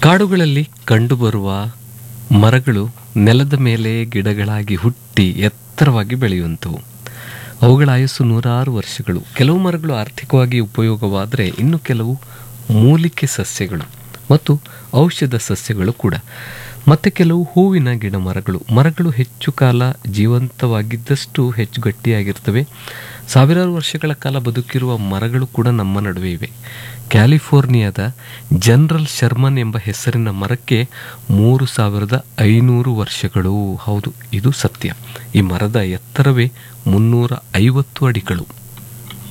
ಕಾಡುಗಳಲ್ಲಿ ಕಂಡುಬರುವ ಮರಗಳು ನೆಲದ ಮೇಲೆ ಗಿಡಗಳಾಗಿ ಹುಟ್ಟಿ ಎತ್ತರವಾಗಿ ಬೆಳೆಯುವಂಥವು ಅವುಗಳ ಆಯಸ್ಸು ನೂರಾರು ವರ್ಷಗಳು ಕೆಲವು ಮರಗಳು ಆರ್ಥಿಕವಾಗಿ ಉಪಯೋಗವಾದರೆ ಇನ್ನು ಕೆಲವು ಮೂಲಿಕೆ ಸಸ್ಯಗಳು ಮತ್ತು ಔಷಧ ಸಸ್ಯಗಳು ಕೂಡ ಮತ್ತು ಕೆಲವು ಹೂವಿನ ಗಿಡ ಮರಗಳು ಮರಗಳು ಹೆಚ್ಚು ಕಾಲ ಜೀವಂತವಾಗಿದ್ದಷ್ಟು ಹೆಚ್ಚು ಗಟ್ಟಿಯಾಗಿರ್ತವೆ ಸಾವಿರಾರು ವರ್ಷಗಳ ಕಾಲ ಬದುಕಿರುವ ಮರಗಳು ಕೂಡ ನಮ್ಮ ನಡುವೆ ಇವೆ ಕ್ಯಾಲಿಫೋರ್ನಿಯಾದ ಜನರಲ್ ಶರ್ಮನ್ ಎಂಬ ಹೆಸರಿನ ಮರಕ್ಕೆ ಮೂರು ಸಾವಿರದ ಐನೂರು ವರ್ಷಗಳು ಹೌದು ಇದು ಸತ್ಯ ಈ ಮರದ ಎತ್ತರವೇ ಮುನ್ನೂರ ಐವತ್ತು ಅಡಿಗಳು